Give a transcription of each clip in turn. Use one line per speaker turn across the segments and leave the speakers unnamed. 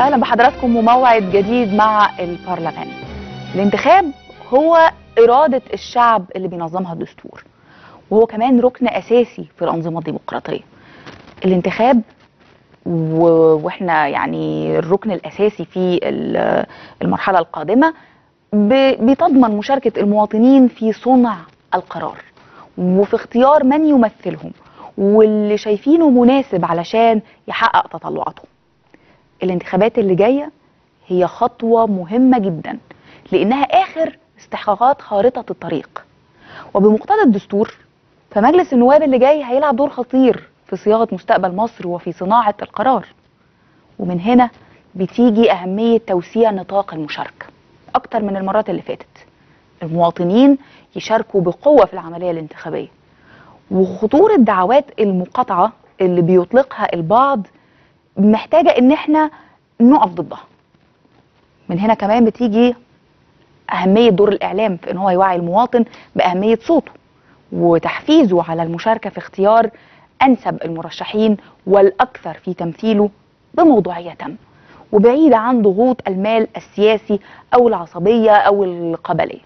اهلا بحضراتكم وموعد جديد مع البرلمان. الانتخاب هو اراده الشعب اللي بينظمها الدستور. وهو كمان ركن اساسي في الانظمه الديمقراطيه. الانتخاب و... واحنا يعني الركن الاساسي في ال- المرحله القادمه ب... بتضمن مشاركه المواطنين في صنع القرار وفي اختيار من يمثلهم واللي شايفينه مناسب علشان يحقق تطلعاتهم. الانتخابات اللي جايه هي خطوه مهمه جدا لانها اخر استحقاقات خارطه الطريق وبمقتضى الدستور فمجلس النواب اللي جاي هيلعب دور خطير في صياغه مستقبل مصر وفي صناعه القرار ومن هنا بتيجي اهميه توسيع نطاق المشاركه اكتر من المرات اللي فاتت المواطنين يشاركوا بقوه في العمليه الانتخابيه وخطوره دعوات المقاطعه اللي بيطلقها البعض محتاجه ان احنا نقف ضدها من هنا كمان بتيجي اهميه دور الاعلام في ان هو يوعي المواطن باهميه صوته وتحفيزه على المشاركه في اختيار انسب المرشحين والاكثر في تمثيله بموضوعيه تامه وبعيده عن ضغوط المال السياسي او العصبيه او القبليه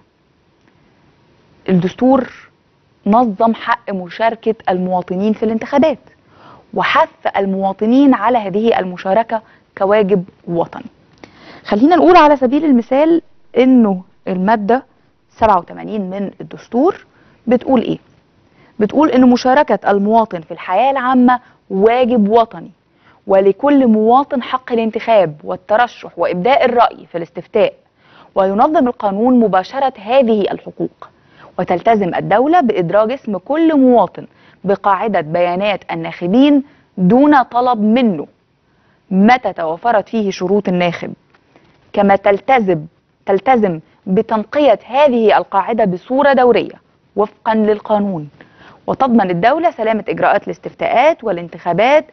الدستور نظم حق مشاركه المواطنين في الانتخابات وحث المواطنين على هذه المشاركة كواجب وطني خلينا نقول على سبيل المثال انه المادة 87 من الدستور بتقول ايه بتقول ان مشاركة المواطن في الحياة العامة واجب وطني ولكل مواطن حق الانتخاب والترشح وابداء الرأي في الاستفتاء وينظم القانون مباشرة هذه الحقوق وتلتزم الدولة بإدراج اسم كل مواطن بقاعدة بيانات الناخبين دون طلب منه متى توفرت فيه شروط الناخب كما تلتزم تلتزم بتنقية هذه القاعدة بصورة دورية وفقا للقانون وتضمن الدولة سلامة إجراءات الاستفتاءات والانتخابات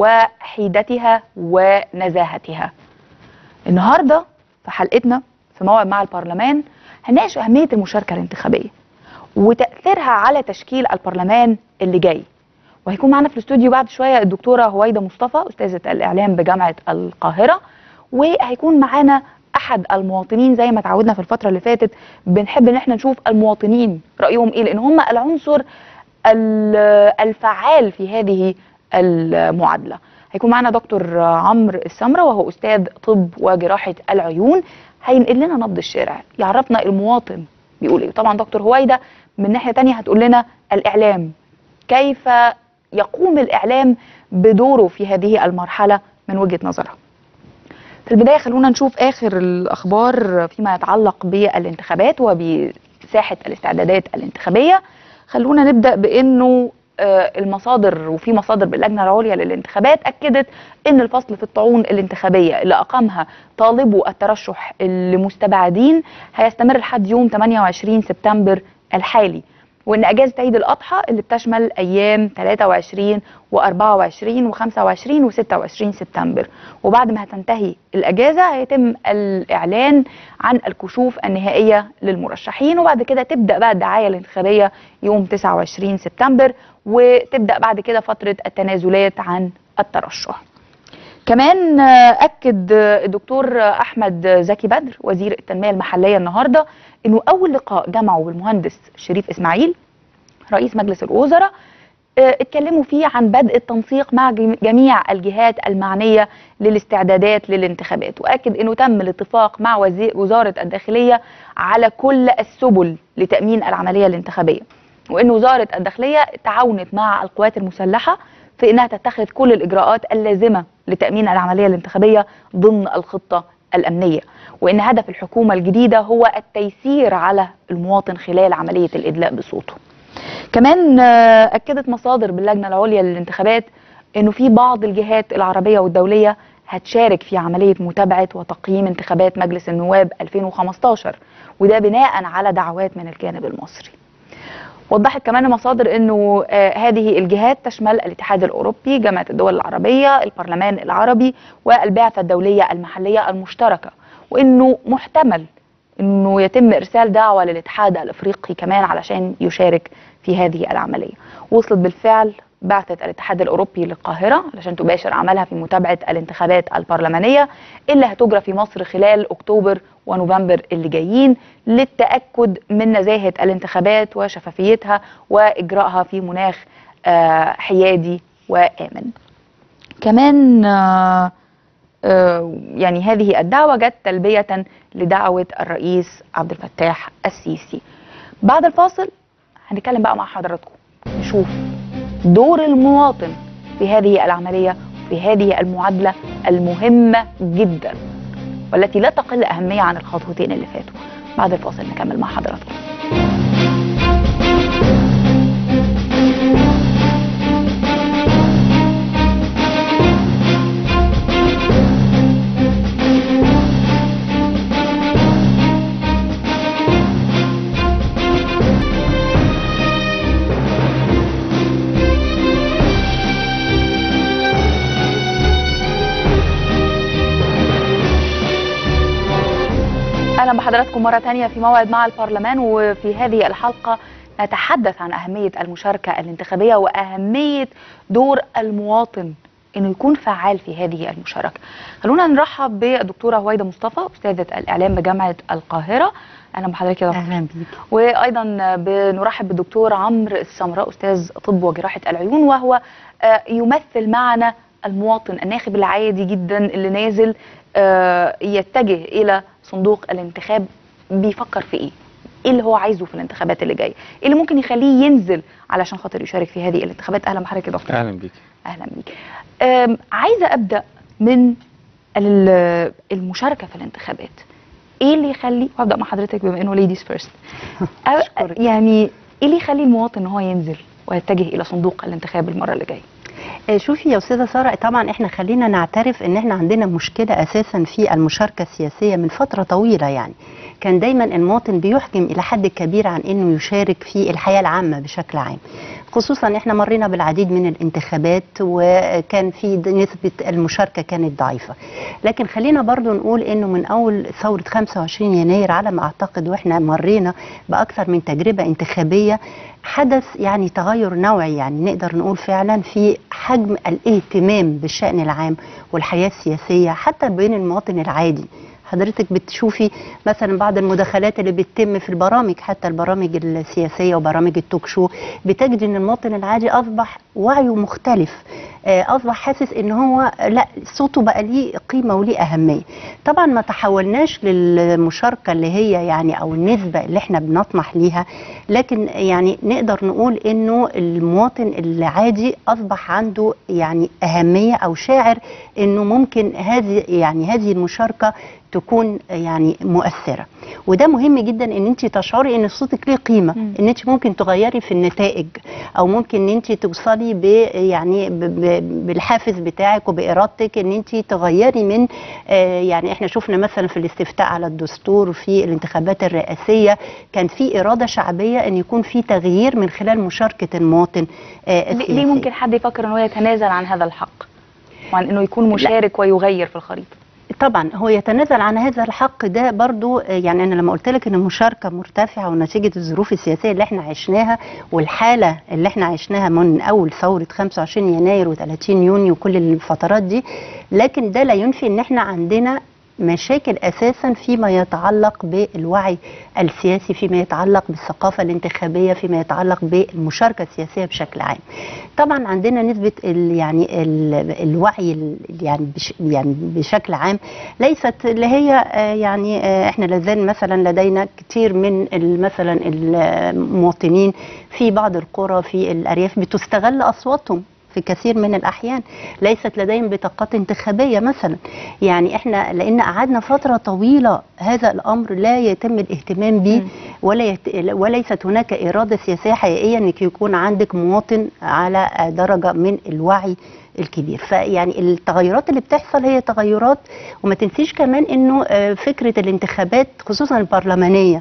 وحيدتها ونزاهتها النهاردة في حلقتنا في موعد مع البرلمان هنناقش أهمية المشاركة الانتخابية وتأثيرها على تشكيل البرلمان اللي جاي وهيكون معنا في الاستوديو بعد شوية الدكتورة هويدا مصطفى أستاذة الإعلام بجامعة القاهرة وهيكون معانا أحد المواطنين زي ما تعودنا في الفترة اللي فاتت بنحب إن احنا نشوف المواطنين رأيهم إيه لأن هم العنصر ال- الفعال في هذه المعادلة هيكون معنا دكتور عمرو السمرة وهو أستاذ طب وجراحة العيون هينقل لنا نبض الشارع يعرفنا المواطن بيقول ايه طبعا دكتور هويدا من ناحيه تانية هتقول لنا الاعلام كيف يقوم الاعلام بدوره في هذه المرحله من وجهه نظرها في البدايه خلونا نشوف اخر الاخبار فيما يتعلق بالانتخابات وبساحه الاستعدادات الانتخابيه خلونا نبدا بانه آه، المصادر وفي مصادر باللجنه العليا للانتخابات اكدت ان الفصل في الطاعون الانتخابيه اللي اقامها طالبو الترشح المستبعدين هيستمر لحد يوم 28 سبتمبر الحالي وان اجازه عيد الاضحى اللي بتشمل ايام 23 و24 و25 و26 سبتمبر وبعد ما هتنتهي الاجازه هيتم الاعلان عن الكشوف النهائيه للمرشحين وبعد كده تبدا بقى الدعايه الانتخابيه يوم 29 سبتمبر وتبدا بعد كده فتره التنازلات عن الترشح كمان آه، اكد آه، الدكتور آه، احمد زكي بدر وزير التنميه المحليه النهارده انه اول لقاء جمعه بالمهندس شريف اسماعيل رئيس مجلس الوزراء آه، اتكلموا فيه عن بدء التنسيق مع جم- جميع الجهات المعنيه للاستعدادات للانتخابات واكد انه تم الاتفاق مع وزي- وزاره الداخليه على كل السبل لتامين العمليه الانتخابيه وان وزاره الداخليه تعاونت مع القوات المسلحه في انها تتخذ كل الاجراءات اللازمه لتامين العمليه الانتخابيه ضمن الخطه الامنيه وان هدف الحكومه الجديده هو التيسير على المواطن خلال عمليه الادلاء بصوته كمان آه، اكدت مصادر باللجنه العليا للانتخابات انه في بعض الجهات العربيه والدوليه هتشارك في عمليه متابعه وتقييم انتخابات مجلس النواب 2015 وده بناء على دعوات من الجانب المصري وضحت كمان المصادر انه آه هذه الجهات تشمل الاتحاد الاوروبي، جامعه الدول العربيه، البرلمان العربي والبعثه الدوليه المحليه المشتركه، وانه محتمل انه يتم ارسال دعوه للاتحاد الافريقي كمان علشان يشارك في هذه العمليه. وصلت بالفعل بعثة الاتحاد الأوروبي للقاهرة علشان تباشر عملها في متابعة الانتخابات البرلمانية اللي هتجرى في مصر خلال أكتوبر ونوفمبر اللي جايين للتأكد من نزاهة الانتخابات وشفافيتها وإجراءها في مناخ آه، حيادي وآمن كمان آه، آه، يعني هذه الدعوة جت تلبية لدعوة الرئيس عبد الفتاح السيسي بعد الفاصل هنتكلم بقى مع حضراتكم نشوف دور المواطن في هذه العملية في هذه المعادلة المهمة جدا والتي لا تقل أهمية عن الخطوتين اللي فاتوا بعد الفاصل نكمل مع حضراتكم اهلا بحضراتكم مره تانية في موعد مع البرلمان وفي هذه الحلقه نتحدث عن اهميه المشاركه الانتخابيه واهميه دور المواطن انه يكون فعال في هذه المشاركه. خلونا نرحب بالدكتوره هويده مصطفى استاذه الاعلام بجامعه القاهره. اهلا بحضرتك يا دكتور.
اهلا بيك
وايضا بنرحب بالدكتور عمرو السمراء استاذ طب وجراحه العيون وهو آه، يمثل معنا المواطن الناخب العادي جدا اللي نازل آه، يتجه الى صندوق الانتخاب بيفكر في ايه؟ ايه اللي هو عايزه في الانتخابات اللي جايه؟ ايه اللي ممكن يخليه ينزل علشان خاطر يشارك في هذه الانتخابات؟ اهلا بحضرتك يا دكتور.
اهلا بيك
اهلا بيك. آم، عايزه ابدا من ال- المشاركه في الانتخابات. ايه اللي يخلي وابدا مع حضرتك بما انه ليديز فيرست.
أشكرك.
يعني ايه اللي يخلي المواطن ان هو ينزل ويتجه الى صندوق الانتخاب المره اللي جايه؟
آه، شوفي يا استاذه ساره طبعا احنا خلينا نعترف ان احنا عندنا مشكله اساسا في المشاركه السياسيه من فتره طويله يعني كان دايما المواطن بيحجم الى حد كبير عن انه يشارك في الحياه العامه بشكل عام خصوصا احنا مرينا بالعديد من الانتخابات وكان في د- نسبه المشاركه كانت ضعيفه لكن خلينا برضو نقول انه من اول ثوره 25 يناير على ما اعتقد واحنا مرينا باكثر من تجربه انتخابيه حدث يعني تغير نوعي يعني نقدر نقول فعلا في حجم الاهتمام بالشأن العام والحياة السياسية حتى بين المواطن العادي حضرتك بتشوفي مثلا بعض المداخلات اللي بتتم في البرامج حتى البرامج السياسيه وبرامج التوك شو بتجد ان المواطن العادي اصبح وعيه مختلف آه، اصبح حاسس ان هو لا صوته بقى ليه قيمه وليه اهميه طبعا ما تحولناش للمشاركه اللي هي يعني او النسبه اللي احنا بنطمح ليها لكن يعني نقدر نقول انه المواطن العادي اصبح عنده يعني اهميه او شاعر انه ممكن هذه يعني هذه المشاركه تكون يعني مؤثره وده مهم جدا ان انت تشعري ان صوتك ليه قيمه
مم.
ان انت ممكن تغيري في النتائج او ممكن ان انت توصلي ب يعني ب- ب- بالحافز بتاعك وبارادتك ان انت تغيري من آه، يعني احنا شفنا مثلا في الاستفتاء على الدستور في الانتخابات الرئاسيه كان في اراده شعبيه ان يكون في تغيير من خلال مشاركه المواطن آه،
ليه- ليه
السياسي.
ممكن حد يفكر ان هو يتنازل عن هذا الحق؟ وعن انه يكون مشارك ويغير في الخريطه؟
طبعا هو يتنازل عن هذا الحق ده برضو آه، يعني انا لما قلت لك ان المشاركه مرتفعه ونتيجه الظروف السياسيه اللي احنا عشناها والحاله اللي احنا عشناها من اول ثوره 25 يناير و30 يونيو وكل الفترات دي لكن ده لا ينفي ان احنا عندنا مشاكل اساسا فيما يتعلق بالوعي السياسي فيما يتعلق بالثقافه الانتخابيه فيما يتعلق بالمشاركه السياسيه بشكل عام طبعا عندنا نسبه ال يعني ال الوعي ال يعني بش يعني بشكل عام ليست اللي هي آه، يعني آه، احنا لازال مثلا لدينا كتير من ال- مثلا المواطنين في بعض القرى في الارياف بتستغل اصواتهم في كثير من الاحيان ليست لديهم بطاقات انتخابيه مثلا يعني احنا لان قعدنا فتره طويله هذا الامر لا يتم الاهتمام به
مم.
ولا يت... وليست هناك اراده سياسيه حقيقيه انك يكون عندك مواطن على درجه من الوعي الكبير فيعني التغيرات اللي بتحصل هي تغيرات وما تنسيش كمان انه آه، فكره الانتخابات خصوصا البرلمانيه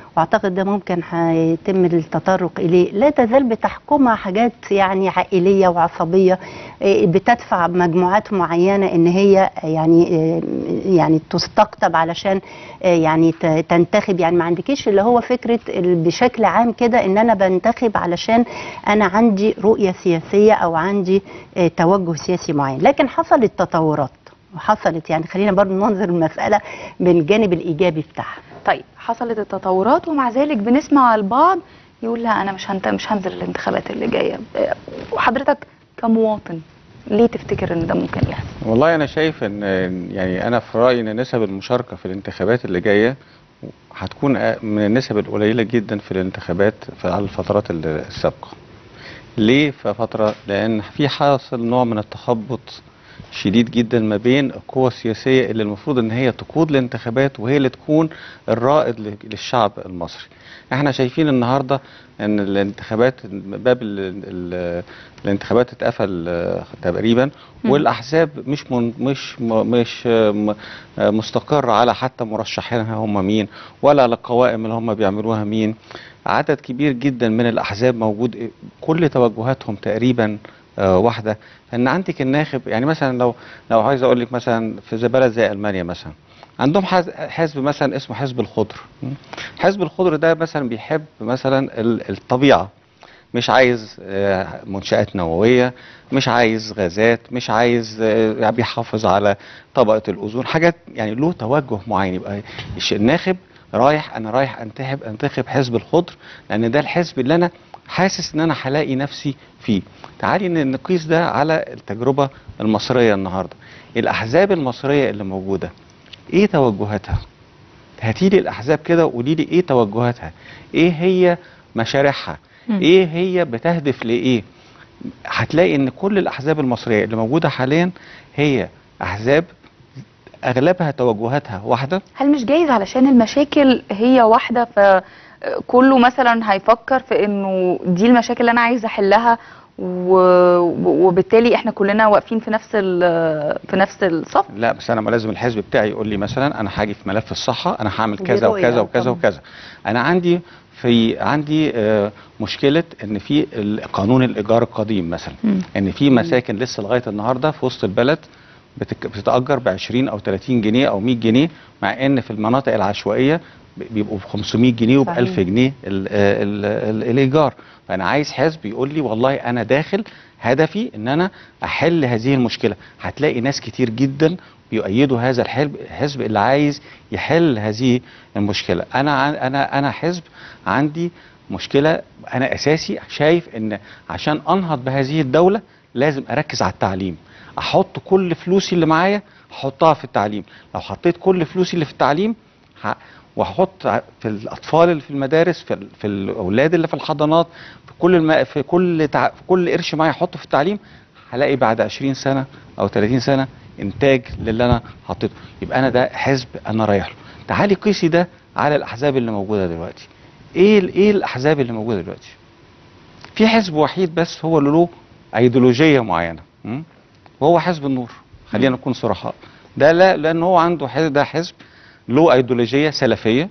واعتقد ده ممكن هيتم التطرق اليه لا تزال بتحكمها حاجات يعني عائليه وعصبيه آه، بتدفع مجموعات معينه ان هي يعني آه، يعني تستقطب علشان آه، يعني ت- تنتخب يعني ما عندكيش اللي هو فكره ال- بشكل عام كده ان انا بنتخب علشان انا عندي رؤيه سياسيه او عندي آه، توجه سياسي معين لكن حصلت تطورات وحصلت يعني خلينا برضو ننظر المساله من الجانب الايجابي بتاعها
طيب حصلت التطورات ومع ذلك بنسمع البعض يقول لا انا مش هنت... مش هنزل الانتخابات اللي جايه آه، وحضرتك كمواطن ليه تفتكر ان ده ممكن يحصل
والله انا شايف ان يعني انا في رايي ان نسب المشاركه في الانتخابات اللي جايه هتكون أ- من النسب القليله جدا في الانتخابات في على الفترات ال- السابقه ليه في فتره لان في حاصل نوع من التخبط شديد جدا ما بين القوى السياسيه اللي المفروض ان هي تقود الانتخابات وهي اللي تكون الرائد ل- للشعب المصري احنا شايفين النهارده ان الانتخابات باب ال ال الانتخابات اتقفل آه، تقريبا
مم.
والاحزاب مش من مش م- مش آه، م- آه، مستقره على حتى مرشحينها هم مين ولا على القوائم اللي هم بيعملوها مين عدد كبير جدا من الاحزاب موجود كل توجهاتهم تقريبا آه، واحده ان عندك الناخب يعني مثلا لو لو عايز اقول لك مثلا في زي بلد زي المانيا مثلا عندهم حز- حزب مثلا اسمه حزب الخضر م? حزب الخضر ده مثلا بيحب مثلا ال- الطبيعه مش عايز آه، منشآت نووية مش عايز غازات مش عايز آه، يعني بيحافظ على طبقة الأوزون حاجات يعني له توجه معين يبقى الش- الناخب رايح أنا رايح أنتخب أنتخب حزب الخضر لأن ده الحزب اللي أنا حاسس إن أنا هلاقي نفسي فيه تعالي ن- نقيس ده على التجربة المصرية النهاردة الأحزاب المصرية اللي موجودة إيه توجهاتها هاتي لي الأحزاب كده وقولي لي إيه توجهاتها إيه هي مشاريعها
مم.
ايه هي بتهدف لايه هتلاقي ان كل الاحزاب المصريه اللي موجوده حاليا هي احزاب اغلبها توجهاتها واحده
هل مش جايز علشان المشاكل هي واحده فكله مثلا هيفكر في انه دي المشاكل اللي انا عايز احلها و... وبالتالي احنا كلنا واقفين في نفس ال... في نفس الصف
لا بس انا ما لازم الحزب بتاعي يقول لي مثلا انا هاجي في ملف الصحه انا هعمل كذا
دي رؤية
وكذا وكذا
طبعاً.
وكذا انا عندي في عندي آه، مشكله ان في ال- قانون الايجار القديم مثلا
مم.
ان في مساكن لسه لغايه النهارده في وسط البلد بتك- بتتاجر ب 20 او 30 جنيه او 100 جنيه مع ان في المناطق العشوائيه ب- بيبقوا ب 500 جنيه وب
صحيح.
1000 جنيه ال ال ال الايجار فانا عايز حزب يقول لي والله انا داخل هدفي ان انا احل هذه المشكله هتلاقي ناس كتير جدا بيؤيدوا هذا الحزب الحزب اللي عايز يحل هذه المشكله انا عن- انا انا حزب عندي مشكله انا اساسي شايف ان عشان انهض بهذه الدوله لازم اركز على التعليم احط كل فلوسي اللي معايا احطها في التعليم لو حطيت كل فلوسي اللي في التعليم ه- واحط ع- في الاطفال اللي في المدارس في, ال- في الاولاد اللي في الحضانات في كل الم... في كل تع... في كل قرش معايا احطه في التعليم هلاقي بعد 20 سنه او 30 سنه انتاج للي انا حطيته يبقى انا ده حزب انا رايح له تعالي قيسي ده على الاحزاب اللي موجوده دلوقتي ايه ال- ايه الاحزاب اللي موجوده دلوقتي في حزب وحيد بس هو اللي له ايديولوجيه معينه م? وهو حزب النور خلينا نكون صرحاء ده لا لان هو عنده حزب ده حزب له ايديولوجيه سلفيه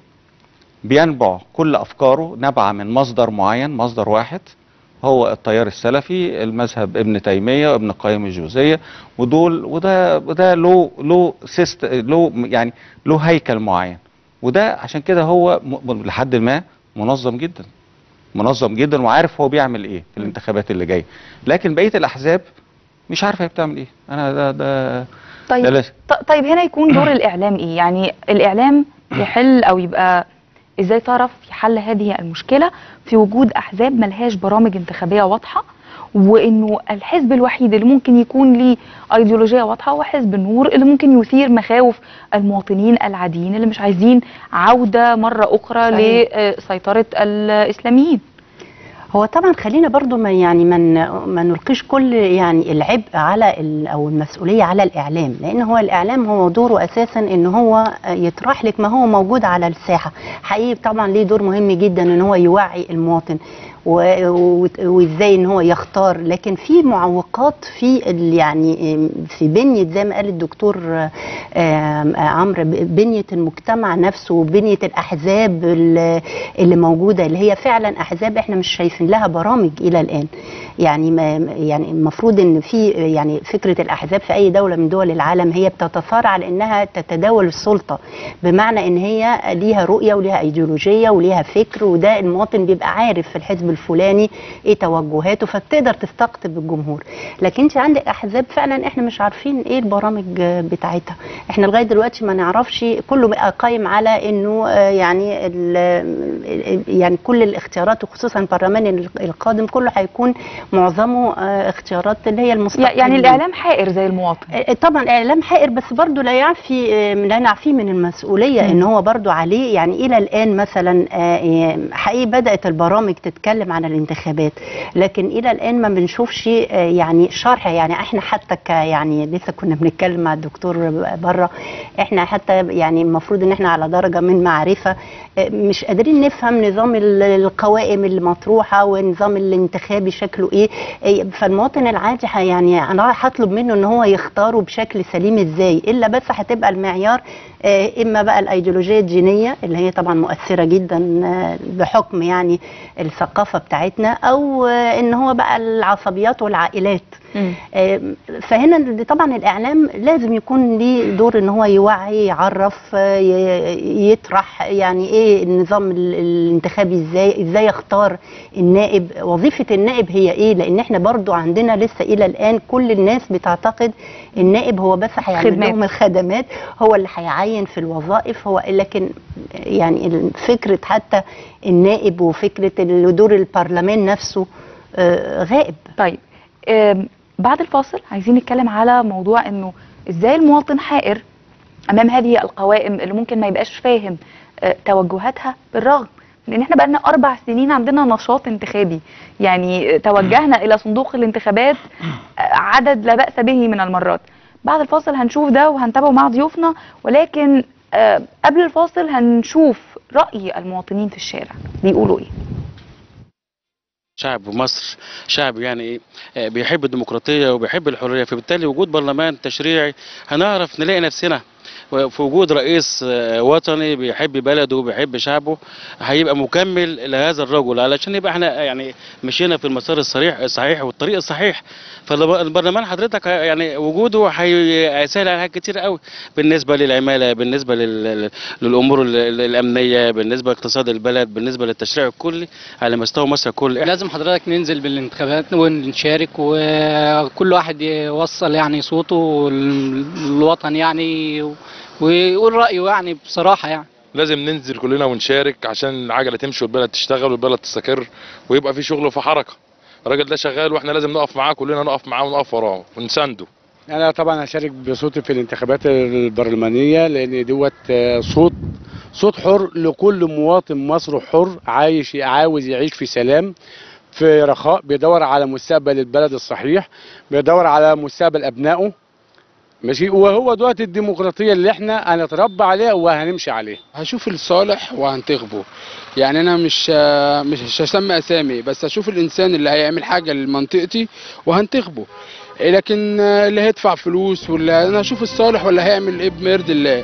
بينبع كل افكاره نبع من مصدر معين مصدر واحد هو التيار السلفي المذهب ابن تيميه وابن القيم الجوزيه ودول وده وده له له سيست له يعني له هيكل معين وده عشان كده هو م- م- لحد ما منظم جدا منظم جدا وعارف هو بيعمل ايه في الانتخابات اللي جايه لكن بقيه الاحزاب مش عارفه هي بتعمل ايه انا ده ده
طيب
ده لازم.
ط- طيب هنا يكون دور الاعلام ايه يعني الاعلام يحل او يبقى ازاي تعرف في حل هذه المشكله في وجود احزاب ملهاش برامج انتخابيه واضحه وانه الحزب الوحيد اللي ممكن يكون ليه ايديولوجيه واضحه هو حزب النور اللي ممكن يثير مخاوف المواطنين العاديين اللي مش عايزين عوده مره اخرى
صحيح.
لسيطره الاسلاميين
هو طبعا خلينا برضو ما يعني ما ن- ما نلقيش كل يعني العبء على ال- او المسؤوليه على الاعلام لان هو الاعلام هو دوره اساسا ان هو يطرح لك ما هو موجود على الساحه حقيقي طبعا ليه دور مهم جدا ان هو يوعي المواطن و- و- وازاي ان هو يختار لكن في معوقات في ال- يعني آم، في بنيه زي ما قال الدكتور آم، آم، عمرو ب- بنيه المجتمع نفسه وبنيه الاحزاب ال- اللي موجوده اللي هي فعلا احزاب احنا مش شايفين لها برامج الى الان يعني ما يعني المفروض ان في يعني فكره الاحزاب في اي دوله من دول العالم هي بتتصارع لانها تتداول السلطه بمعنى ان هي ليها رؤيه وليها ايديولوجيه وليها فكر وده المواطن بيبقى عارف في الحزب الفلاني ايه توجهاته فبتقدر تستقطب الجمهور لكن انت عندك احزاب فعلا احنا مش عارفين ايه البرامج بتاعتها احنا لغايه دلوقتي ما نعرفش كله بقى قايم على انه آه، يعني ال- يعني كل الاختيارات وخصوصا البرلمان القادم كله هيكون معظمه آه، اختيارات اللي هي المستقلين
يعني الاعلام حائر زي المواطن
آه، طبعا الاعلام حائر بس برضه لا يعفي آه، لا نعفيه من المسؤوليه
مم.
ان هو برضه عليه يعني الى الان مثلا آه، آه، حقيقي بدات البرامج تتكلم عن الانتخابات لكن الى الان ما بنشوفش آه، يعني شرح يعني احنا حتى ك يعني لسه كنا بنتكلم مع الدكتور بره احنا حتى يعني المفروض ان احنا على درجه من معرفه آه، مش قادرين نفهم نظام ال- القوائم اللي مطروحه والنظام الانتخابي شكله ايه آه، فالمواطن العادي ح- يعني انا هطلب منه ان هو يختاره بشكل سليم ازاي الا بس هتبقى المعيار آه، اما بقى الايديولوجيه الدينيه اللي هي طبعا مؤثره جدا آه، بحكم يعني الثقافه بتاعتنا او آه، ان هو بقى العصبيات والعائلات
مم.
آه، فهنا دي طبعا الاعلام لازم يكون ليه دور ان هو يوعي يعرف آه، ي- يطرح يعني ايه النظام ال- الانتخابي ازاي ازاي يختار النائب وظيفه النائب هي ايه لان احنا برضو عندنا لسه الى الان كل الناس بتعتقد النائب هو بس هيعمل
خدمات.
لهم الخدمات هو اللي هيعين في الوظائف هو لكن يعني فكره حتى النائب وفكره ال- دور البرلمان نفسه آه، غائب
طيب آم، بعد الفاصل عايزين نتكلم على موضوع انه ازاي المواطن حائر امام هذه القوائم اللي ممكن ما يبقاش فاهم آه، توجهاتها بالرغم من ان احنا بقالنا اربع سنين عندنا نشاط انتخابي يعني آه، توجهنا الى صندوق الانتخابات آه، عدد لا باس به من المرات بعد الفاصل هنشوف ده وهنتابعه مع ضيوفنا ولكن آه، قبل الفاصل هنشوف راي المواطنين في الشارع بيقولوا ايه
شعب مصر شعب يعني ايه آه، بيحب الديمقراطيه وبيحب الحريه فبالتالي وجود برلمان تشريعي هنعرف نلاقي نفسنا في وجود رئيس آه، وطني بيحب بلده وبيحب شعبه هيبقى مكمل لهذا الرجل علشان يبقى احنا يعني مشينا في المسار الصحيح الصحيح والطريق الصحيح فالبرلمان حضرتك ه- يعني وجوده هي- هيسهل على حاجات كتير قوي بالنسبه للعماله بالنسبه لل- للامور ال- ال- الامنيه بالنسبه لاقتصاد البلد بالنسبه للتشريع الكلي على مستوى مصر كله
لازم حضرتك ننزل بالانتخابات ونشارك وكل واحد يوصل يعني صوته للوطن يعني ويقول رأيه يعني بصراحة يعني
لازم ننزل كلنا ونشارك عشان العجله تمشي والبلد تشتغل والبلد تستقر ويبقى في شغل وفي حركه الراجل ده شغال واحنا لازم نقف معاه كلنا نقف معاه ونقف وراه ونسانده
انا طبعا هشارك بصوتي في الانتخابات البرلمانيه لان دوت آه، صوت صوت حر لكل مواطن مصري حر عايش عاوز يعيش في سلام في رخاء بيدور على مستقبل البلد الصحيح بيدور على مستقبل ابنائه ماشي وهو دوت الديمقراطيه اللي احنا هنتربى عليها وهنمشي عليها
هشوف الصالح وهنتخبه يعني انا مش مش مش هسمي اسامي بس هشوف الانسان اللي هيعمل حاجه لمنطقتي وهنتخبه لكن اللي هيدفع فلوس ولا انا هشوف الصالح ولا هيعمل ايه بما يرضي الله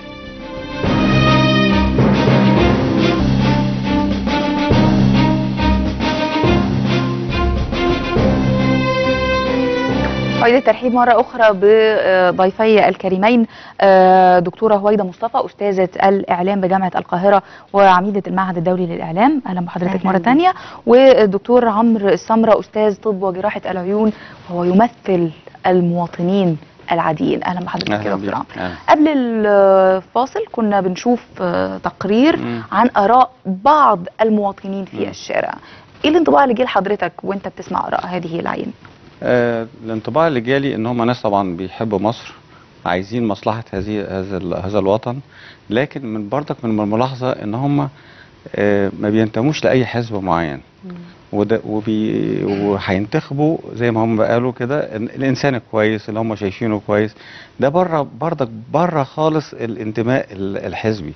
أعيد الترحيب مرة أخرى بضيفي الكريمين آه، دكتورة هويدا مصطفى أستاذة الإعلام بجامعة القاهرة وعميدة المعهد الدولي للإعلام أهلا بحضرتك
أهلاً
مرة
بك.
تانية والدكتور عمرو السمرة أستاذ طب وجراحة العيون وهو يمثل المواطنين العاديين أهلا بحضرتك يا
أهلا
دكتور
بيك.
عمرو
أهلا.
قبل الفاصل كنا بنشوف آه، تقرير
مم.
عن آراء بعض المواطنين في
مم.
الشارع إيه الانطباع اللي جه لحضرتك وأنت بتسمع آراء هذه العين؟
آه الانطباع اللي جالي ان هم ناس طبعا بيحبوا مصر عايزين مصلحة هذه هذا ال- هذا الوطن لكن من برضك من الملاحظة ان هم آه ما بينتموش لأي حزب معين وده وبي وهينتخبوا زي ما هم قالوا كده إن الانسان الكويس اللي هم شايفينه كويس ده بره برضك بره خالص الانتماء ال- الحزبي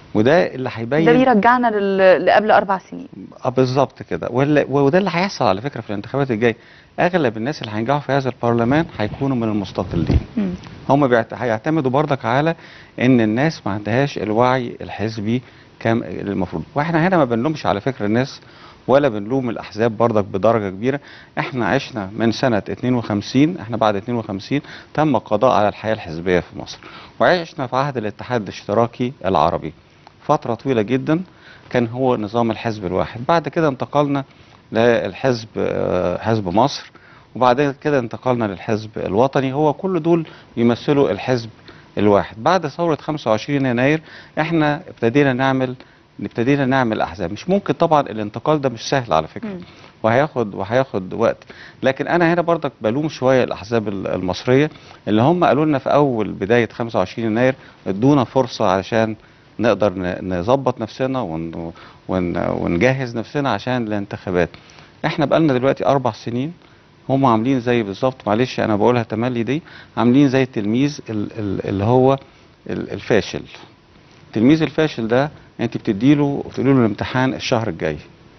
وده اللي
ده
هيبين
بيرجعنا لل- لقبل اربع سنين
اه بالظبط كده واللي- وده اللي هيحصل على فكره في الانتخابات الجايه اغلب الناس اللي هينجحوا في هذا البرلمان هيكونوا من المستقلين
مم.
هم بيعت... هيعتمدوا برضك على ان الناس ما عندهاش الوعي الحزبي كام المفروض واحنا هنا ما بنلومش على فكره الناس ولا بنلوم الاحزاب برضك بدرجه كبيره احنا عشنا من سنه 52 احنا بعد 52 تم القضاء على الحياه الحزبيه في مصر وعشنا في عهد الاتحاد الاشتراكي العربي فتره طويله جدا كان هو نظام الحزب الواحد بعد كده انتقلنا للحزب آه، حزب مصر وبعد كده انتقلنا للحزب الوطني هو كل دول يمثلوا الحزب الواحد بعد ثورة 25 يناير احنا ابتدينا نعمل ابتدينا نعمل احزاب مش ممكن طبعا الانتقال ده مش سهل على فكرة
مم.
وهياخد وهياخد وقت لكن انا هنا برضك بلوم شويه الاحزاب ال- المصريه اللي هم قالوا لنا في اول بدايه 25 يناير ادونا فرصه علشان نقدر ن- نظبط نفسنا ون ون ونجهز نفسنا عشان الانتخابات احنا بقالنا دلوقتي اربع سنين هم عاملين زي بالظبط معلش انا بقولها تملي دي عاملين زي التلميذ ال- ال- اللي هو ال- الفاشل التلميذ الفاشل ده انت بتديله تقولي له الامتحان الشهر الجاي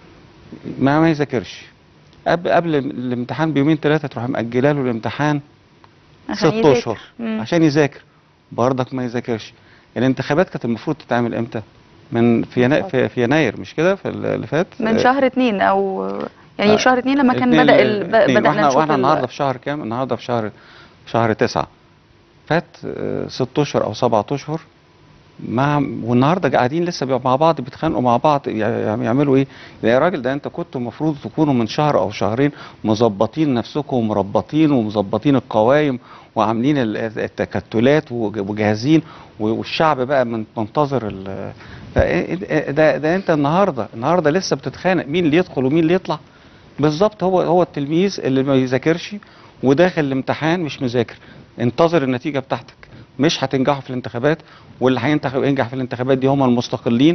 ما ما يذاكرش قبل قبل الامتحان بيومين ثلاثه تروح مأجله له الامتحان
عشان
ست
يذاكر.
اشهر
مم.
عشان يذاكر برضك ما يذاكرش الانتخابات كانت المفروض تتعمل امتى من في يناير في, في يناير مش كده في اللي فات
من
آه،
شهر اتنين او يعني
آه،
شهر اتنين لما كان
اتنين
بدأ
ل-
ال... ب-
اتنين.
بدأنا
واحنا
نشوف
واحنا
ال-
النهارده في شهر كام النهارده في شهر شهر تسعة فات آه، ست اشهر او سبعة اشهر مع والنهارده قاعدين لسه بيبقوا مع بعض بيتخانقوا مع بعض يع- يعملوا ايه؟ يا راجل ده انت كنتوا المفروض تكونوا من شهر او شهرين مظبطين نفسكم ومربطين ومظبطين القوايم وعاملين ال- التكتلات وج- وجاهزين والشعب بقى من- منتظر ال- ده, ده, ده انت النهارده النهارده لسه بتتخانق مين اللي يدخل ومين اللي يطلع بالظبط هو هو التلميذ اللي ما يذاكرش وداخل الامتحان مش مذاكر انتظر النتيجه بتاعتك مش هتنجحوا في الانتخابات واللي هينتخب ينجح في الانتخابات دي هم المستقلين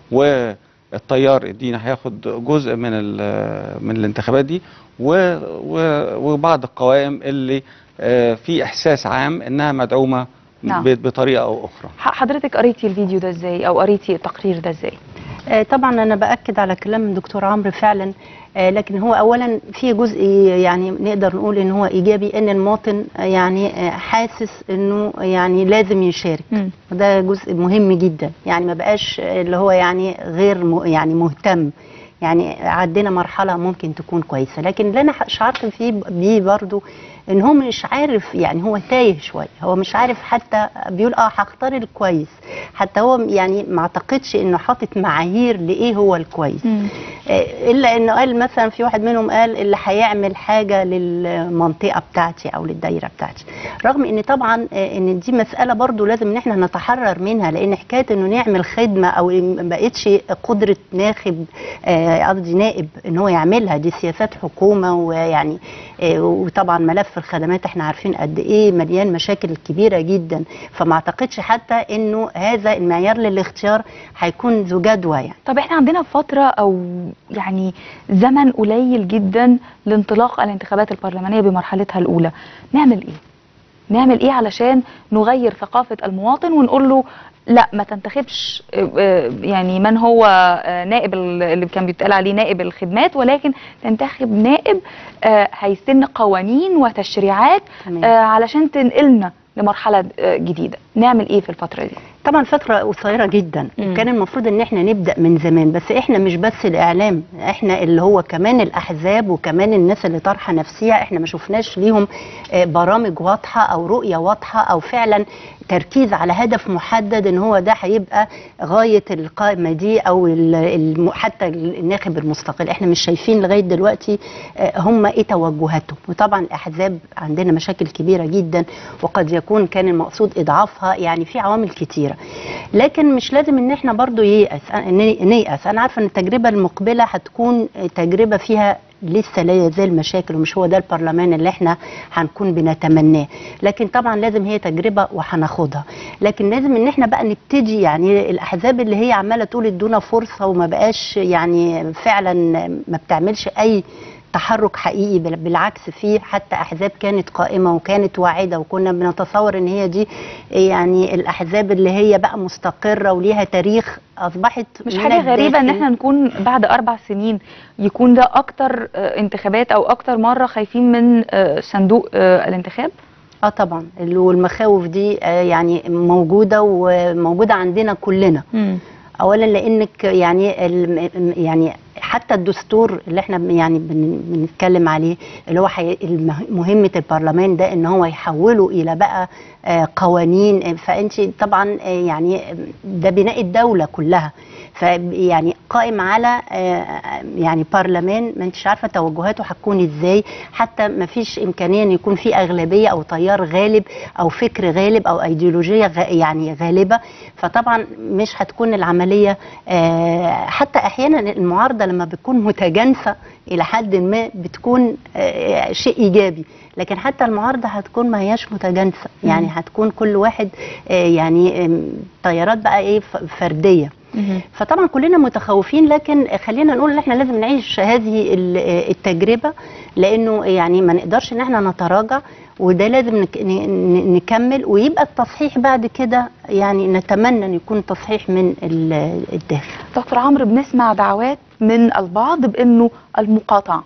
والتيار الديني هياخد جزء من ال- من الانتخابات دي و- و- وبعض القوائم اللي آه، في احساس عام انها مدعومه
نعم.
ب- بطريقه او اخرى
ح- حضرتك قريتي الفيديو ده ازاي او قريتي التقرير ده ازاي
آه، طبعا انا باكد على كلام الدكتور عمرو فعلا آه، لكن هو اولا في جزء يعني نقدر نقول ان هو ايجابي ان المواطن آه، يعني آه، حاسس انه يعني لازم يشارك
مم.
وده جزء مهم جدا يعني ما بقاش آه، اللي هو يعني غير م- يعني مهتم يعني عدينا مرحلة ممكن تكون كويسة لكن اللي أنا شعرت فيه بيه برضو إن هو مش عارف يعني هو تايه شوية هو مش عارف حتى بيقول اه هختار الكويس حتى هو يعني ما اعتقدش انه حاطط معايير لايه هو الكويس
مم.
آه، الا انه قال مثلا في واحد منهم قال اللي هيعمل حاجه للمنطقه بتاعتي او للدايره بتاعتي رغم ان طبعا آه، ان دي مساله برضو لازم ان احنا نتحرر منها لان حكايه انه نعمل خدمه او ما بقتش قدره ناخب آه، قصدي نائب ان هو يعملها دي سياسات حكومه ويعني آه، وطبعا ملف الخدمات احنا عارفين قد ايه مليان مشاكل كبيره جدا فما اعتقدش حتى انه هذا المعيار للاختيار هيكون ذو جدوى يعني
طب احنا عندنا فترة او يعني زمن قليل جدا لانطلاق الانتخابات البرلمانية بمرحلتها الاولى نعمل ايه نعمل ايه علشان نغير ثقافة المواطن ونقول له لا ما تنتخبش آه، آه، يعني من هو آه، نائب ال- اللي كان بيتقال عليه نائب الخدمات ولكن تنتخب نائب آه، هيسن قوانين وتشريعات
تمام.
آه، علشان تنقلنا لمرحلة آه، جديدة نعمل ايه في الفترة دي
طبعا فترة قصيرة جدا
مم.
وكان المفروض ان احنا نبدأ من زمان بس احنا مش بس الاعلام احنا اللي هو كمان الاحزاب وكمان الناس اللي طارحة نفسيها احنا ما شفناش ليهم آه، برامج واضحة او رؤية واضحة او فعلا تركيز على هدف محدد ان هو ده هيبقى غاية القائمة دي او ال- الم- حتى الناخب المستقل احنا مش شايفين لغاية دلوقتي آه، هم ايه توجهاتهم وطبعا الاحزاب عندنا مشاكل كبيرة جدا وقد يكون كان المقصود اضعافها يعني في عوامل كتيرة لكن مش لازم ان احنا برضو ييأس أنا- نيأس انا عارفة ان التجربة المقبلة هتكون تجربة فيها لسه لا يزال مشاكل ومش هو ده البرلمان اللي احنا هنكون بنتمناه لكن طبعا لازم هي تجربة وهناخدها لكن لازم ان احنا بقى نبتدي يعني الاحزاب اللي هي عمالة تقول ادونا فرصة وما بقاش يعني فعلا ما بتعملش اي تحرك حقيقي بال- بالعكس في حتى احزاب كانت قائمه وكانت واعده وكنا بنتصور ان هي دي يعني الاحزاب اللي هي بقى مستقره وليها تاريخ اصبحت
مش
من
حاجة غريبة ان
الداخل-
احنا نكون بعد اربع سنين يكون ده اكتر آه، انتخابات او اكتر مرة خايفين من آه، صندوق آه، الانتخاب
اه طبعا ال- والمخاوف دي آه، يعني موجوده وموجوده عندنا كلنا اولا لانك يعني الم- يعني حتى الدستور اللي احنا يعني بن- بنتكلم عليه اللي هو حي... المه- مهمه البرلمان ده ان هو يحوله الى بقى آه، قوانين آه، فانت طبعا آه، يعني ده بناء الدوله كلها فيعني قائم على آه، يعني برلمان ما انتش عارفه توجهاته هتكون ازاي حتى ما فيش امكانيه ان يكون في اغلبيه او تيار غالب او فكر غالب او ايديولوجيه غ- يعني غالبه فطبعا مش هتكون العمليه آه، حتى احيانا المعارضه لما بتكون متجانسه الى حد ما بتكون آه، شيء ايجابي لكن حتى المعارضه هتكون ما هياش متجانسه يعني هتكون كل واحد آه، يعني آم، تيارات بقى ايه ف- فرديه فطبعا كلنا متخوفين لكن خلينا نقول ان احنا لازم نعيش هذه ال- التجربه لانه يعني ما نقدرش ان احنا نتراجع وده لازم نك- ن- ن- نكمل ويبقى التصحيح بعد كده يعني نتمنى ان يكون تصحيح من ال- الداخل
دكتور عمرو بنسمع دعوات من البعض بانه المقاطعة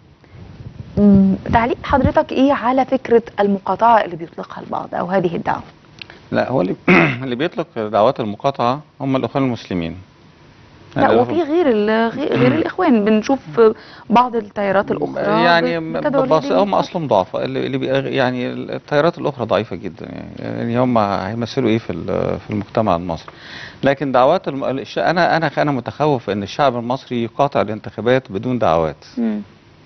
مم، تعليق حضرتك ايه على فكرة المقاطعة اللي بيطلقها البعض او هذه الدعوة
لا هو اللي اللي بيطلق دعوات المقاطعه هم الاخوان المسلمين
لا
يعني
وفي غير ال- غير غير الاخوان بنشوف بعض التيارات الاخرى
يعني
بتدعو
بس
لهذه
هم اصلهم ضعفاء اللي اللي بيأغ- يعني التيارات الاخرى ضعيفه جدا يعني, يعني هم هيمثلوا ايه في ال- في المجتمع المصري لكن دعوات الم... الش- انا انا انا متخوف ان الشعب المصري يقاطع الانتخابات بدون دعوات
مم.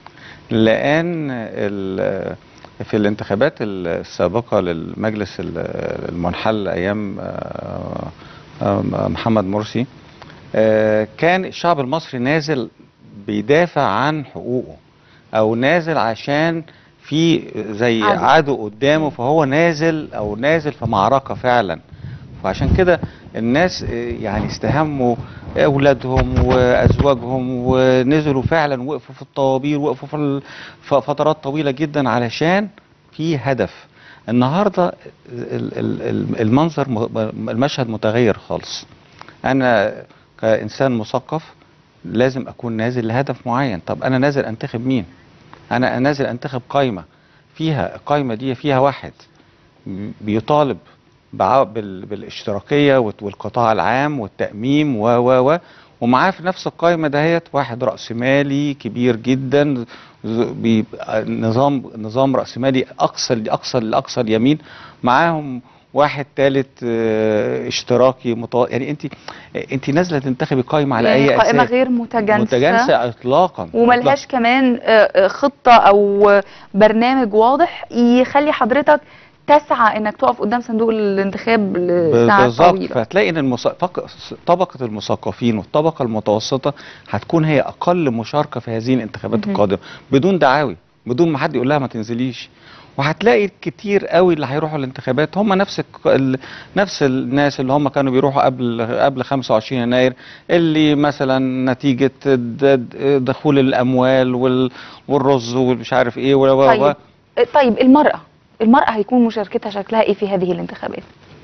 لان ال- في الانتخابات السابقه للمجلس ال- المنحل ايام آه، آه، محمد مرسي آه، كان الشعب المصري نازل بيدافع عن حقوقه او نازل عشان في زي
عدو.
عدو قدامه فهو نازل او نازل في معركه فعلا فعشان كده الناس آه، يعني استهموا اولادهم وازواجهم ونزلوا فعلا وقفوا في الطوابير وقفوا في ال- ف- فترات طويله جدا علشان في هدف النهارده ال- ال- ال- المنظر م- المشهد متغير خالص انا كانسان مثقف لازم اكون نازل لهدف معين طب انا نازل انتخب مين انا نازل انتخب قايمه فيها القايمه دي فيها واحد بيطالب بع- بال- بالاشتراكيه والت- والقطاع العام والتاميم و و و ومعاه في نفس القائمه دهيت واحد راسمالي كبير جدا ز- بيبقى نظام نظام راسمالي اقصى لاقصى لاقصى اليمين معاهم واحد ثالث اشتراكي متو... يعني انت انت نازله تنتخبي قائمه على
يعني
اي
قائمة
اساس
غير متجانسة
متجانسه اطلاقا
وملهاش كمان آه، آه، خطة أو آه، برنامج واضح يخلي حضرتك تسعى انك تقف قدام صندوق الانتخاب لساعات
بالظبط
طويلة
فهتلاقي ان المس... فق... طبقه المثقفين والطبقه المتوسطه هتكون هي اقل مشاركه في هذه الانتخابات
مهم.
القادمه بدون دعاوي بدون ما حد يقول لها ما تنزليش وهتلاقي كتير قوي اللي هيروحوا الانتخابات هم نفس الك... ال... نفس الناس اللي هم كانوا بيروحوا قبل قبل 25 يناير اللي مثلا نتيجه د- د- دخول الاموال وال... والرز والمش عارف ايه و... و...
طيب آه، طيب المرأة المرأة هيكون مشاركتها شكلها ايه في هذه الانتخابات؟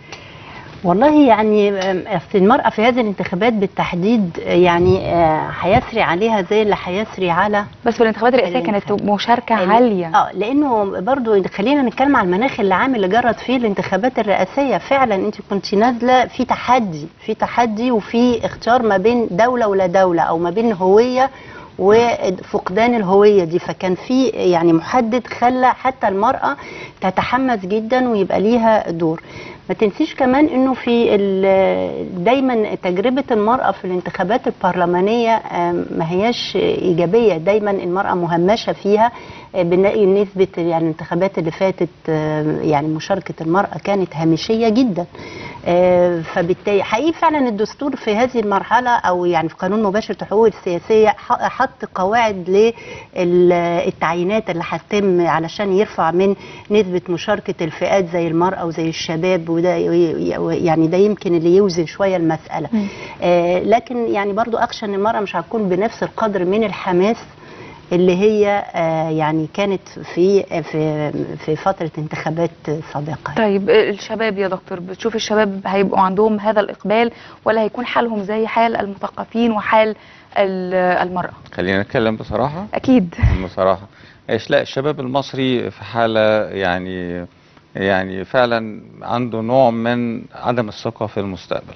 والله يعني أم، أصل المرأة في هذه الانتخابات بالتحديد آه، يعني آه، هيسري عليها زي اللي هيسري على
بس في الانتخابات الرئاسية كانت
الانتخابات.
مشاركة
ال-
عالية
اه لانه برضو خلينا نتكلم على المناخ العام اللي جرت فيه الانتخابات الرئاسيه فعلا انت كنت نازله في تحدي في تحدي وفي اختيار ما بين دوله ولا دوله او ما بين هويه وفقدان الهويه دي فكان في يعني محدد خلى حتى المراه تتحمس جدا ويبقى ليها دور ما تنسيش كمان انه في ال- دايما تجربه المراه في الانتخابات البرلمانيه آم، ما هياش ايجابيه دايما المراه مهمشه فيها آه، بنلاقي نسبه يعني الانتخابات اللي فاتت آه، يعني مشاركه المراه كانت هامشيه جدا آه، فبالتالي حقيقي فعلا الدستور في هذه المرحله او يعني في قانون مباشره الحقوق السياسيه ح- حط قواعد للتعيينات اللي هتتم علشان يرفع من نسبه مشاركه الفئات زي المراه وزي الشباب وده ي- يعني ده يمكن اللي يوزن شويه المساله
مم.
آه، لكن يعني برضو اخشى ان المراه مش هتكون بنفس القدر من الحماس اللي هي آه، يعني كانت في في في فتره انتخابات سابقه
طيب الشباب يا دكتور بتشوف الشباب هيبقوا عندهم هذا الإقبال ولا هيكون حالهم زي حال المثقفين وحال ال- المرأة
خلينا نتكلم بصراحه
أكيد
بصراحه ايش لا الشباب المصري في حاله يعني يعني فعلا عنده نوع من عدم الثقه في المستقبل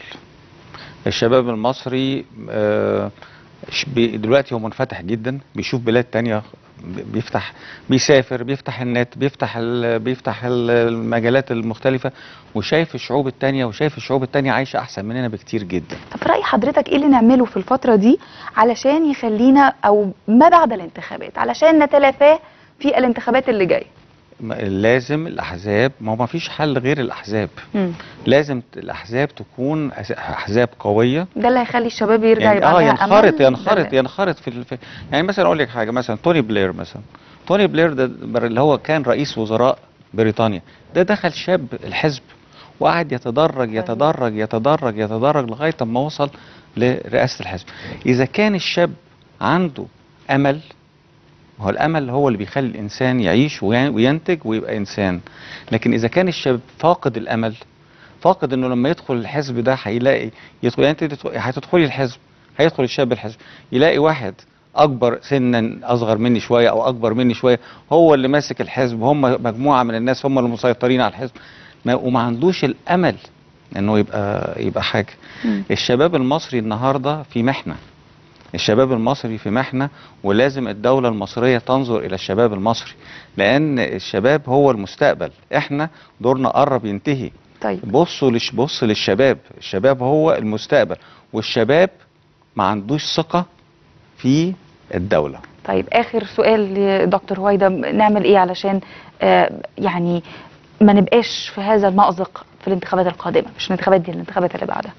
الشباب المصري آه، ش- بي- دلوقتي هو منفتح جدا بيشوف بلاد تانية ب- بيفتح بيسافر بيفتح النت بيفتح ال بيفتح ال- المجالات المختلفة وشايف الشعوب التانية وشايف الشعوب التانية عايشة أحسن مننا بكتير جدا
طب في رأي حضرتك إيه اللي نعمله في الفترة دي علشان يخلينا أو ما بعد الانتخابات علشان نتلافاه في الانتخابات اللي جاية
م- لازم الأحزاب ما هو ما فيش حل غير الأحزاب
مم.
لازم ت- الأحزاب تكون أس- أحزاب قوية
ده اللي هيخلي الشباب يرجع
يعني
يبقى
اه
عندها
ينخرط
أمل؟
ينخرط
ده-
ينخرط في, ال- في يعني مثلا اقول لك حاجه مثلا توني بلير مثلا توني بلير ده بر- اللي هو كان رئيس وزراء بريطانيا ده دخل شاب الحزب وقعد يتدرج يتدرج يتدرج يتدرج لغايه ما وصل لرئاسه الحزب اذا كان الشاب عنده امل هو الامل هو اللي بيخلي الانسان يعيش وي- وينتج ويبقى انسان لكن اذا كان الشاب فاقد الامل فاقد انه لما يدخل الحزب ده هيلاقي يدخل يعني انت تدخل- هتدخلي الحزب هيدخل الشاب الحزب يلاقي واحد اكبر سنا اصغر مني شويه او اكبر مني شويه هو اللي ماسك الحزب هم مجموعه من الناس هم اللي مسيطرين على الحزب ما وما عندوش الامل انه يبقى يبقى حاجه
مم.
الشباب المصري النهارده في محنه الشباب المصري في محنه ولازم الدوله المصريه تنظر الى الشباب المصري لان الشباب هو المستقبل احنا دورنا قرب ينتهي
طيب
بصوا لش بص للشباب الشباب هو المستقبل والشباب ما عندوش ثقة في الدولة
طيب اخر سؤال لدكتور هويدا نعمل ايه علشان آه يعني ما نبقاش في هذا المأزق في الانتخابات القادمه مش الانتخابات دي الانتخابات اللي بعدها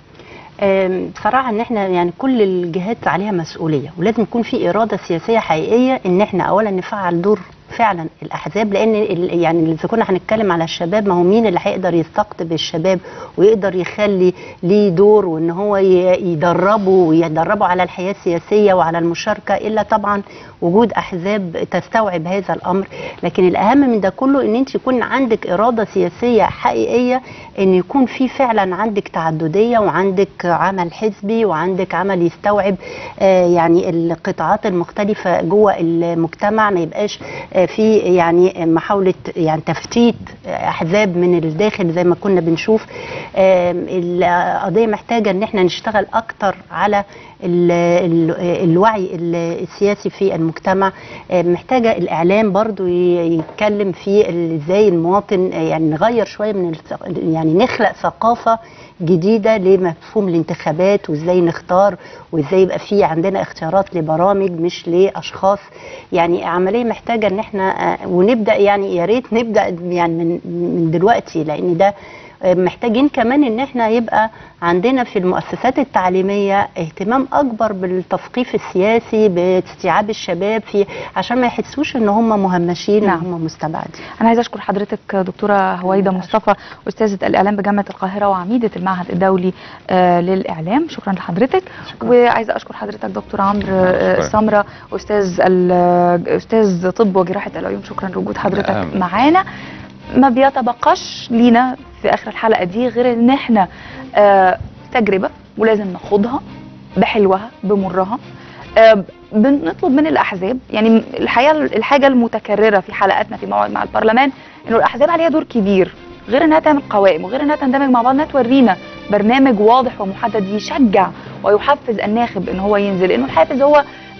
آم، بصراحه ان احنا يعني كل الجهات عليها مسؤوليه ولازم يكون في اراده سياسيه حقيقيه ان احنا اولا نفعل دور فعلا الاحزاب لان ال- يعني اذا كنا هنتكلم على الشباب ما هو مين اللي هيقدر يستقطب الشباب ويقدر يخلي ليه دور وان هو ي- يدربه ويدربه على الحياه السياسيه وعلى المشاركه الا طبعا وجود احزاب تستوعب هذا الامر لكن الاهم من ده كله ان انت يكون عندك اراده سياسيه حقيقيه ان يكون في فعلا عندك تعدديه وعندك عمل حزبي وعندك عمل يستوعب آه، يعني القطاعات المختلفه جوه المجتمع ما يبقاش آه، في يعني محاوله يعني تفتيت احزاب من الداخل زي ما كنا بنشوف آم، القضيه محتاجه ان احنا نشتغل اكتر على ال- ال- الوعي ال- السياسي في المجتمع آه، محتاجه الاعلام برضو ي- يتكلم في ال- ازاي المواطن آه، يعني نغير شويه من الث- يعني نخلق ثقافه جديده لمفهوم الانتخابات وازاي نختار وازاي يبقى في عندنا اختيارات لبرامج مش لاشخاص يعني عمليه محتاجه ان احنا آه، ونبدا يعني يا ريت نبدا يعني من من دلوقتي لان ده آه، محتاجين كمان ان احنا يبقى عندنا في المؤسسات التعليميه اهتمام اكبر بالتثقيف السياسي باستيعاب الشباب في عشان ما يحسوش ان هم مهمشين
نعم.
وهم مستبعدين
انا عايزه اشكر حضرتك دكتوره هويدا مصطفى استاذه الاعلام بجامعه القاهره وعميده المعهد الدولي آه للاعلام شكرا لحضرتك
شكراً.
وعايزه اشكر حضرتك دكتور عمرو آه،
شكراً.
سمره استاذ ال- استاذ طب وجراحه العيون شكرا لوجود حضرتك
نعم.
معانا ما بيتبقاش لينا في اخر الحلقه دي غير ان احنا آه تجربه ولازم ناخدها بحلوها بمرها آه، بنطلب من الاحزاب يعني الحقيقه الحاجه المتكرره في حلقاتنا في موعد مع البرلمان انه الاحزاب عليها دور كبير غير انها تعمل قوائم وغير انها تندمج مع بعض انها تورينا برنامج واضح ومحدد يشجع ويحفز الناخب ان هو ينزل لانه الحافز هو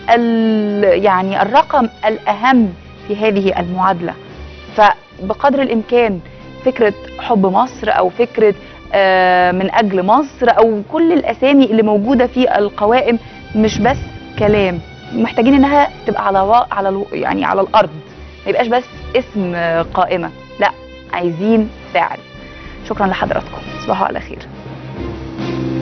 ال- يعني الرقم الاهم في هذه المعادله فبقدر الامكان فكره حب مصر او فكره آه، من اجل مصر او كل الاسامي اللي موجوده في القوائم مش بس كلام محتاجين انها تبقى على وا... على الو... يعني على الارض ما يبقاش بس اسم آه، قائمه لا عايزين فعل شكرا لحضراتكم تصبحوا على خير